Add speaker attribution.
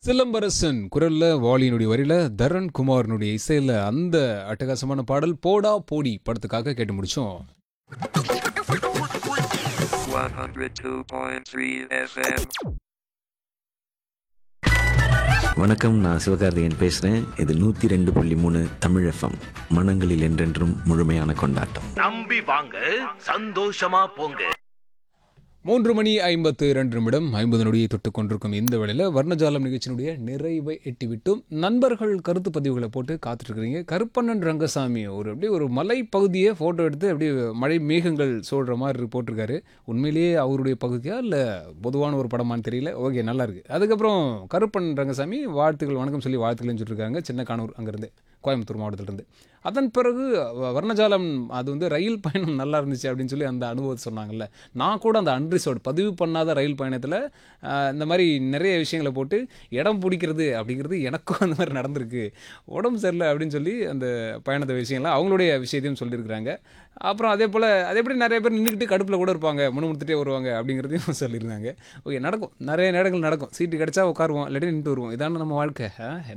Speaker 1: சிலம்பரசன் குரல்ல வாலியினுடைய வரியில தரன் குமாரனுடைய இசையில அந்த அட்டகாசமான பாடல் போடா போடி படத்துக்காக கேட்டு முடிச்சோம்
Speaker 2: 102.3 FM.
Speaker 3: வணக்கம் நான் சிவகார்த்திகேயன் பேசுகிறேன் இது நூற்றி ரெண்டு புள்ளி மூணு தமிழ் எஃப்எம் மனங்களில் என்றென்றும் முழுமையான கொண்டாட்டம்
Speaker 4: நம்பி வாங்க சந்தோஷமா போங்க
Speaker 1: மூன்று மணி ஐம்பத்து இரண்டு நிமிடம் ஐம்பது நொடியை தொட்டுக் கொண்டிருக்கும் இந்த வேளையில் வர்ணஜாலம் நிகழ்ச்சியினுடைய நிறைவை எட்டிவிட்டும் நண்பர்கள் கருத்து பதிவுகளை போட்டு காத்துட்டு இருக்கிறீங்க கருப்பண்ணன் ரங்கசாமி ஒரு அப்படியே ஒரு மலை பகுதியை ஃபோட்டோ எடுத்து அப்படியே மழை மேகங்கள் சூழ்கிற மாதிரி போட்டிருக்காரு உண்மையிலேயே அவருடைய பகுதியா இல்லை பொதுவான ஒரு படமான்னு தெரியல ஓகே நல்லா இருக்கு அதுக்கப்புறம் கருப்பன் ரங்கசாமி வாழ்த்துக்கள் வணக்கம் சொல்லி வாழ்த்துக்கள்னு சொல்லியிருக்காங்க சின்ன கானூர் அங்கேருந்து கோயம்புத்தூர் மாவட்டத்திலிருந்து அதன் பிறகு வ- வர்ணஜாலம் அது வந்து ரயில் பயணம் நல்லா இருந்துச்சு அப்படின்னு சொல்லி அந்த அனுபவத்தை சொன்னாங்கல்ல நான் கூட அந்த அன்ரிசோர்ட் பதிவு பண்ணாத ரயில் பயணத்தில் இந்த மாதிரி நிறைய விஷயங்களை போட்டு இடம் பிடிக்கிறது அப்படிங்கிறது எனக்கும் அந்த மாதிரி நடந்திருக்கு உடம்பு சரியில்லை அப்படின்னு சொல்லி அந்த பயணத்தை விஷயம்லாம் அவங்களுடைய விஷயத்தையும் சொல்லியிருக்கிறாங்க அப்புறம் அதே போல் அதே எப்படி நிறைய பேர் நின்றுக்கிட்டு கடுப்பில் கூட இருப்பாங்க முணுமுணுத்துட்டே வருவாங்க அப்படிங்கிறதையும் சொல்லியிருந்தாங்க ஓகே நடக்கும் நிறைய நேரங்கள் நடக்கும் சீட்டு கிடைச்சா உட்காருவோம் இல்லாட்டி நின்று வருவோம் இதான நம்ம வாழ்க்கை ஆ?